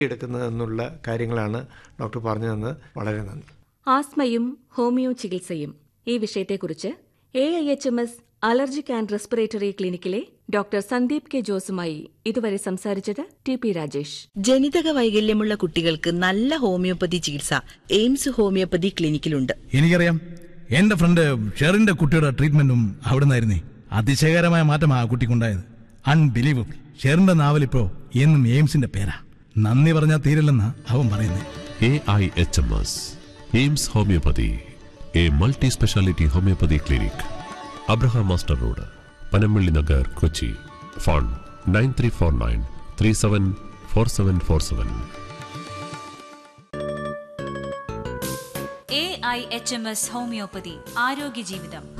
എടുക്കുന്നതെന്നുള്ള കാര്യങ്ങളാണ് ഡോക്ടർ പറഞ്ഞു തന്നത് വളരെ നന്ദി ആസ്മയും ഹോമിയോ ചികിത്സയും ഈ വിഷയത്തെക്കുറിച്ച് A I H M S allergic and respiratory ക്ലിനിക്കിലെ ഡോക്ടർ സന്ദീപ് കെ ജോസുമായി ഇതുവരെ സംസാരിച്ചത് ടി പി രാജേഷ് ജനിതക വൈകല്യമുള്ള കുട്ടികൾക്ക് നല്ല ഹോമിയോപ്പതി ചികിത്സ എയിംസ് ഹോമിയോപ്പതി ക്ലിനിക്കിലുണ്ട് എനിക്കറിയാം എന്റെ ഫ്രണ്ട് ഷെറിന്റെ കുട്ടിയുടെ ട്രീറ്റ്മെന്റും അവിടെ നിന്നായിരുന്നേ അതിശയകരമായ മാറ്റമാ ആ കുട്ടിക്കുണ്ടായത് അൺബിലീവബിൾ ഷെറിന്റെ നാവലിപ്പോ എന്നും എയിംസിന്റെ പേരാ നന്ദി പറഞ്ഞാൽ തീരില്ലെന്നാ അവൻ പറയുന്നേ A I H M S AIMS homoeopathy A multi speciality homoeopathy clinic Abraham master road Panampilly Nagar Kochi phone nine three four nine three seven four seven four seven A I H M S homoeopathy ആരോഗ്യ ജീവിതം